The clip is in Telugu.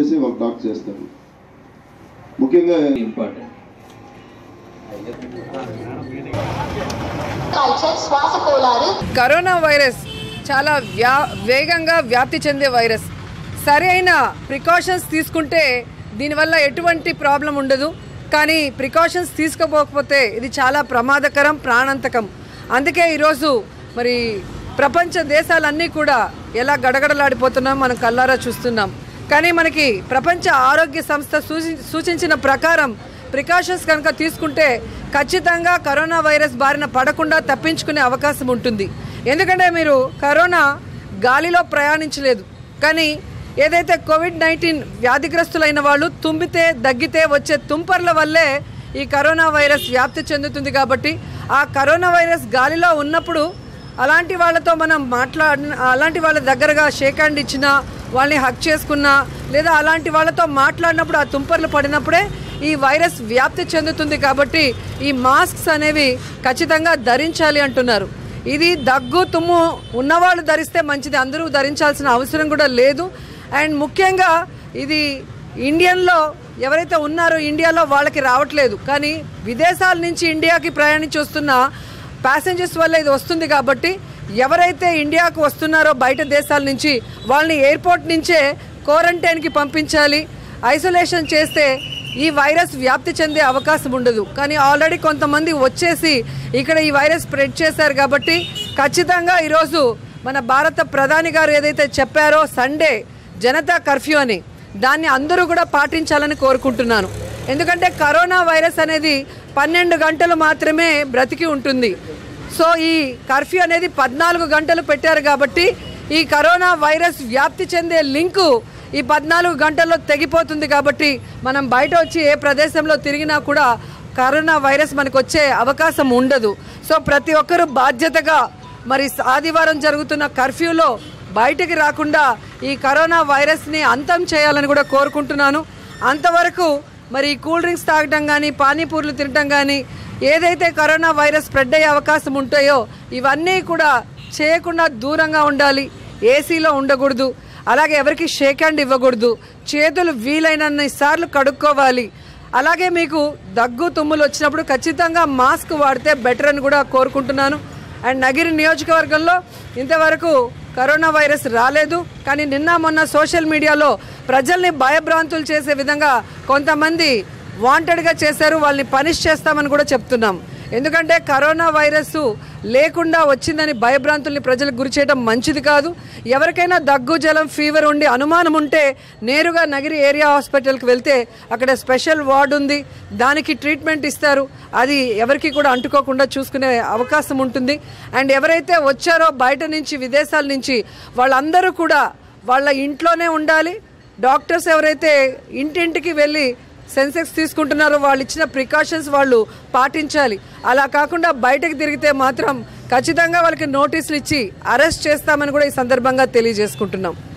చేసి వాళ్ళు టాక్ చేస్తారు ముఖ్యంగా ఇంపార్టెంట్ కల్చర్ శ్వాస కోలారు కరోనా వైరస్ చాలా వ్యా వేగంగా వ్యాప్తి చెందే వైరస్ సరైన ప్రికాషన్స్ తీసుకుంటే దీనివల్ల ఎటువంటి ప్రాబ్లం ఉండదు కానీ ప్రికాషన్స్ తీసుకోకపోతే ఇది చాలా ప్రమాదకరం ప్రాణాంతకం అందుకే ఈరోజు మరి ప్రపంచ దేశాలన్నీ కూడా ఎలా గడగడలాడిపోతున్నాం మనం కల్లారా చూస్తున్నాం కానీ మనకి ప్రపంచ ఆరోగ్య సంస్థ సూచి సూచించిన ప్రకారం ప్రికాషన్స్ కనుక తీసుకుంటే ఖచ్చితంగా కరోనా వైరస్ బారిన పడకుండా తప్పించుకునే అవకాశం ఉంటుంది ఎందుకంటే మీరు కరోనా గాలిలో ప్రయాణించలేదు కానీ ఏదైతే కోవిడ్ నైన్టీన్ వ్యాధిగ్రస్తులైన వాళ్ళు తుమ్మితే దగ్గితే వచ్చే తుంపర్ల వల్లే ఈ కరోనా వైరస్ వ్యాప్తి చెందుతుంది కాబట్టి ఆ కరోనా వైరస్ గాలిలో ఉన్నప్పుడు అలాంటి వాళ్ళతో మనం మాట్లాడిన అలాంటి వాళ్ళ దగ్గరగా షేక్ హ్యాండ్ ఇచ్చినా వాళ్ళని హక్ చేసుకున్నా లేదా అలాంటి వాళ్ళతో మాట్లాడినప్పుడు ఆ తుంపర్లు పడినప్పుడే ఈ వైరస్ వ్యాప్తి చెందుతుంది కాబట్టి ఈ మాస్క్స్ అనేవి ఖచ్చితంగా ధరించాలి అంటున్నారు ఇది దగ్గు తుమ్ము ఉన్నవాళ్ళు ధరిస్తే మంచిది అందరూ ధరించాల్సిన అవసరం కూడా లేదు అండ్ ముఖ్యంగా ఇది ఇండియన్లో ఎవరైతే ఉన్నారో ఇండియాలో వాళ్ళకి రావట్లేదు కానీ విదేశాల నుంచి ఇండియాకి ప్రయాణించి వస్తున్న ప్యాసింజర్స్ వల్ల ఇది వస్తుంది కాబట్టి ఎవరైతే ఇండియాకు వస్తున్నారో బయట దేశాల నుంచి వాళ్ళని ఎయిర్పోర్ట్ నుంచే క్వారంటైన్కి పంపించాలి ఐసోలేషన్ చేస్తే ఈ వైరస్ వ్యాప్తి చెందే అవకాశం ఉండదు కానీ ఆల్రెడీ కొంతమంది వచ్చేసి ఇక్కడ ఈ వైరస్ స్ప్రెడ్ చేశారు కాబట్టి ఖచ్చితంగా ఈరోజు మన భారత ప్రధాని గారు ఏదైతే చెప్పారో సండే జనతా కర్ఫ్యూ అని దాన్ని అందరూ కూడా పాటించాలని కోరుకుంటున్నాను ఎందుకంటే కరోనా వైరస్ అనేది పన్నెండు గంటలు మాత్రమే బ్రతికి ఉంటుంది సో ఈ కర్ఫ్యూ అనేది పద్నాలుగు గంటలు పెట్టారు కాబట్టి ఈ కరోనా వైరస్ వ్యాప్తి చెందే లింకు ఈ పద్నాలుగు గంటల్లో తెగిపోతుంది కాబట్టి మనం బయట వచ్చి ఏ ప్రదేశంలో తిరిగినా కూడా కరోనా వైరస్ మనకు వచ్చే అవకాశం ఉండదు సో ప్రతి ఒక్కరూ బాధ్యతగా మరి ఆదివారం జరుగుతున్న కర్ఫ్యూలో బయటికి రాకుండా ఈ కరోనా వైరస్ని అంతం చేయాలని కూడా కోరుకుంటున్నాను అంతవరకు మరి ఈ కూల్ డ్రింక్స్ తాగడం కానీ పానీపూర్లు తినడం కానీ ఏదైతే కరోనా వైరస్ స్ప్రెడ్ అయ్యే అవకాశం ఉంటాయో ఇవన్నీ కూడా చేయకుండా దూరంగా ఉండాలి ఏసీలో ఉండకూడదు అలాగే ఎవరికి షేక్ హ్యాండ్ ఇవ్వకూడదు చేతులు వీలైనన్ని సార్లు కడుక్కోవాలి అలాగే మీకు దగ్గు తుమ్ములు వచ్చినప్పుడు ఖచ్చితంగా మాస్క్ వాడితే బెటర్ అని కూడా కోరుకుంటున్నాను అండ్ నగిరి నియోజకవర్గంలో ఇంతవరకు కరోనా వైరస్ రాలేదు కానీ నిన్న మొన్న సోషల్ మీడియాలో ప్రజల్ని భయభ్రాంతులు చేసే విధంగా కొంతమంది వాంటెడ్గా చేశారు వాళ్ళని పనిష్ చేస్తామని కూడా చెప్తున్నాం ఎందుకంటే కరోనా వైరస్ లేకుండా వచ్చిందని భయభ్రాంతుల్ని ప్రజలకు గురి చేయడం మంచిది కాదు ఎవరికైనా దగ్గు జలం ఫీవర్ ఉండి అనుమానం ఉంటే నేరుగా నగిరి ఏరియా హాస్పిటల్కి వెళ్తే అక్కడ స్పెషల్ వార్డు ఉంది దానికి ట్రీట్మెంట్ ఇస్తారు అది ఎవరికి కూడా అంటుకోకుండా చూసుకునే అవకాశం ఉంటుంది అండ్ ఎవరైతే వచ్చారో బయట నుంచి విదేశాల నుంచి వాళ్ళందరూ కూడా వాళ్ళ ఇంట్లోనే ఉండాలి డాక్టర్స్ ఎవరైతే ఇంటింటికి వెళ్ళి సెన్సెక్స్ తీసుకుంటున్నారో వాళ్ళు ఇచ్చిన ప్రికాషన్స్ వాళ్ళు పాటించాలి అలా కాకుండా బయటకు తిరిగితే మాత్రం ఖచ్చితంగా వాళ్ళకి నోటీసులు ఇచ్చి అరెస్ట్ చేస్తామని కూడా ఈ సందర్భంగా తెలియజేసుకుంటున్నాం